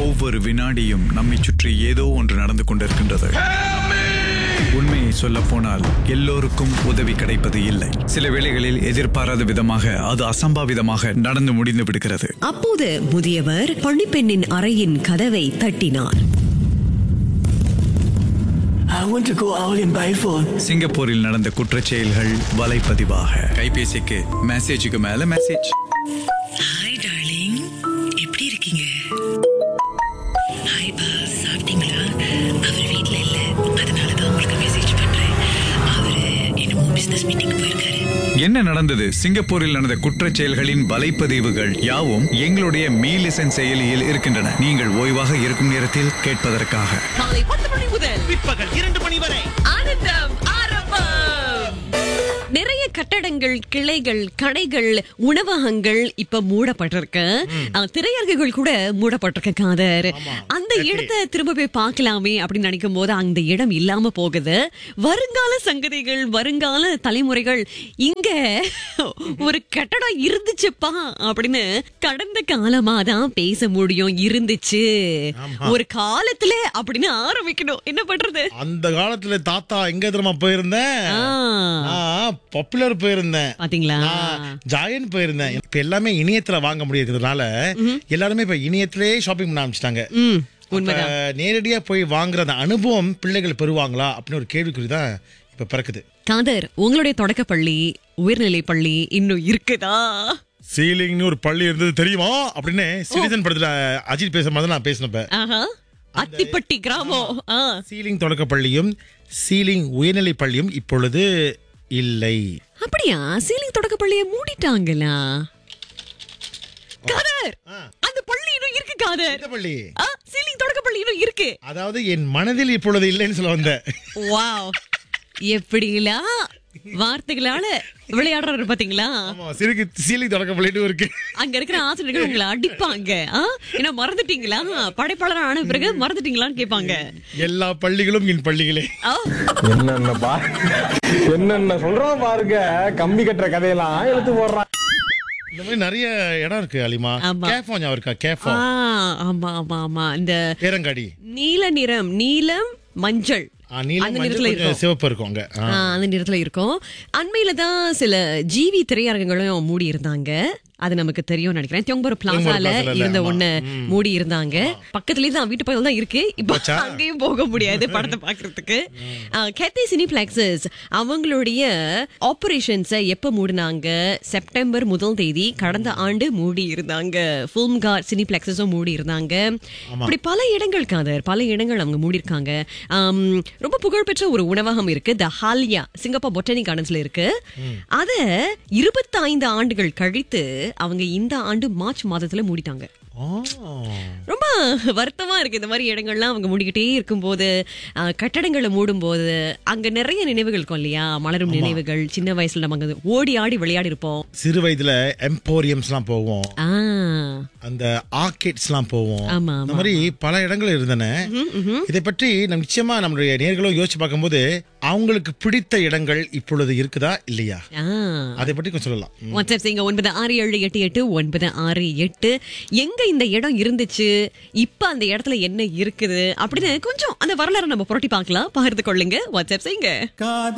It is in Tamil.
ஒவ்வொரு வினாடியும் நம்மை சுற்றி ஏதோ ஒன்று நடந்து கொண்டிருக்கின்றது உண்மையை சொல்ல போனால் எல்லோருக்கும் உதவி கிடைப்பது இல்லை சில வேளைகளில் எதிர்பாராத விதமாக அது அசம்பாவிதமாக நடந்து முடிந்து விடுகிறது அப்போது முதியவர் பணிப்பெண்ணின் அறையின் கதவை தட்டினார் I want to go out in my phone. சிங்கப்பூரில் நடந்த குற்றச் செயல்கள் வலைப்பதிவாக கைபேசிக்கு மெசேஜுக்கு மேல மெசேஜ் ஹாய் டார்லிங் எப்படி இருக்கீங்க ஹாய் பா சாப்பிட்டீங்களா அவர் வீட்ல இல்ல அதனால தான் உங்களுக்கு மெசேஜ் பண்றேன் அவரு என்னமோ பிசினஸ் மீட்டிங் போயிருக்காரு என்ன நடந்தது சிங்கப்பூரில் நடந்த குற்றச் செயல்களின் வலைப்பதிவுகள் யாவும் எங்களுடைய மீ லிசன் செயலியில் இருக்கின்றன நீங்கள் ஓய்வாக இருக்கும் நேரத்தில் கேட்பதற்காக காலை பத்து மணி முதல் பிற்பகல் இரண்டு மணி வரை ஆனந்தம் ஆரம்பம் நிறைய கட்டடங்கள் கிளைகள் கடைகள் உணவகங்கள் இப்ப மூடப்பட்டிருக்கு அஹ், திரையரங்குகள் கூட மூடப்பட்டிருக்கு காதர் அந்த இடத்தை திரும்ப போய் பார்க்கலாமே அப்படின்னு நினைக்கும் போது அந்த இடம் இல்லாம போகுது வருங்கால சங்கதிகள் வருங்கால தலைமுறைகள் இங்க ஒரு கட்டடம் இருந்துச்சுப்பா அப்படின்னு கடந்த காலமா தான் பேச முடியும் இருந்துச்சு ஒரு காலத்துல அப்படின்னு ஆரம்பிக்கணும் என்ன பண்றது அந்த காலத்துல தாத்தா எங்க தெரியுமா போயிருந்தேன் ஆ. பாப்புலர் போயிருந்தேன் பாத்தீங்களா ஜாயன் போயிருந்தேன் இப்ப எல்லாமே இணையத்துல வாங்க முடியறதுனால எல்லாருமே இப்ப இணையத்திலே ஷாப்பிங் பண்ண ஆரம்பிச்சிட்டாங்க ம் உண்மைதான் நேரடியா போய் வாங்குற அந்த அனுபவம் பிள்ளைகள் பெறுவாங்களா அப்படின்னு ஒரு கேள்விக்குறி தான் இப்ப பிறக்குது காதர் உங்களுடைய தொடக்கப்பள்ளி உயர்நிலை பள்ளி இன்னும் இருக்குதா சீலிங்னு ஒரு பள்ளி இருந்தது தெரியுமா அப்படின்னு சிட்டிசன் படத்துல அஜித் பேசுற மாதிரி நான் பேசினப்ப ஆஹா அத்திப்பட்டி கிராமம் ஆ. சீலிங் தொடக்க பள்ளியும் சீலிங் உயர்நிலை பள்ளியும் இப்பொழுது இல்லை அப்படியா சீலிங் தொடக்க பள்ளியை மூடிட்டாங்களா காதர் அந்த பள்ளி இன்னும் இருக்கு காதர் எந்த பள்ளி ஆ, சீலிங் தொடக்க பள்ளி இன்னும் இருக்கு அதாவது என் மனதில் இப்பொழுது இல்லைன்னு சொல்ல வந்தேன் வாவ் எப்படிலாம் வார்த்தைகளால விளையாடுறாரு பாத்தீங்களா ஆமா சிறுக்கு சீலிங் தொடக்க பள்ளிட்டு இருக்கு அங்க இருக்கிற ஆசிரியர்கள் உங்களை அடிப்பாங்க ஆ? என்ன மறந்துட்டீங்களா படைப்பாளர் ஆன பிறகு மறந்துட்டீங்களான்னு கேட்பாங்க எல்லா பள்ளிகளும் என் பள்ளிகளே ஆ, என்னென்ன பா என்னென்ன சொல்றான் பாருங்க கம்பி கட்டுற கதையெல்லாம் எடுத்து போடுறான் இந்த மாதிரி நிறைய இடம் இருக்கு அலிமா ஆமா. கேஃபோ ஞாபகம் இருக்கா கேஃபோ ஆ, ஆமா ஆமா ஆமா இந்த பேரங்காடி நீல நிறம் நீலம் மஞ்சள் ஆ, நீலம் அந்த மஞ்சள் நிறத்துல கொஞ்சம் இருக்கும் சிவப்பு இருக்கும் அங்க ஆ. ஆ, அந்த நிறத்துல இருக்கும் அண்மையில தான் சில ஜிவி திரையரங்குகளும் மூடி இருந்தாங்க அது நமக்கு தெரியும் நினைக்கிறேன் தியோம்பர் பிளாசால பிளாசால, இருந்த ஆமா. ஒண்ணு மூடி இருந்தாங்க பக்கத்துலயே தான் வீட்டு பக்கம் தான் இருக்கு இப்ப போச்சா? அங்கேயும் போக முடியாது படத்தை பாக்குறதுக்கு கேத்தி சினிபிளெக்ஸஸ் அவங்களுடைய ஆபரேஷன்ஸை எப்ப மூடினாங்க செப்டம்பர் முதல் தேதி கடந்த ஆண்டு மூடி இருந்தாங்க ஃபில்ம் கார் சினிபிளெக்ஸஸும் மூடி இருந்தாங்க இப்படி பல இடங்கள் காதர் பல இடங்கள் அவங்க மூடி இருக்காங்க ஆம், ரொம்ப புகழ்பெற்ற ஒரு உணவகம் இருக்கு த ஹாலியா சிங்கப்பூர் பொட்டானி கார்டன்ஸ்ல இருக்கு அத இருபத்தைந்து ஆண்டுகள் கழித்து அவங்க இந்த ஆண்டு மார்ச் மாதத்துல மூடிட்டாங்க ஆ. ரொம்ப வருத்தமா இருக்கு இந்த மாதிரி இடங்கள்லாம் அவங்க மூடிக்கிட்டே இருக்கும்போது அஹ், கட்டடங்களை மூடும்போது அங்க நிறைய நினைவுகள் இருக்கும் இல்லையா மலரும் நினைவுகள் சின்ன வயசுல நம்ம அங்க ஓடி ஆடி விளையாடி இருப்போம் சிறு வயதுல எம்போரியம்ஸ் எல்லாம் போவோம் ஆ, அந்த ஆர்கேட்ஸ் எல்லாம் போவோம் ஆமா, இந்த ஆமா, மாதிரி பல இடங்கள் இருந்தன இதை பற்றி நம்ம நிச்சயமா நம்மளுடைய நேர்களும் யோசிச்சு பார்க்கும்போது அவங்களுக்கு பிடித்த இடங்கள் இப்பொழுது இருக்குதா இல்லையா ஆ. அதை பற்றி கொஞ்சம் சொல்லலாம் வாட்ஸ்அப் செய்யுங்க ஒன்பது ஆறு ஏழு எட்டு எட்டு ஒன்பது ஆறு எட்டு எங்க இந்த இடம் இருந்துச்சு இப்ப அந்த இடத்துல என்ன இருக்குது அப்படின்னு கொஞ்சம் அந்த வரலாறு நம்ம புரட்டி பார்க்கலாம் பகிர்ந்து கொள்ளுங்க வாட்ஸ்அப் செய்யுங்க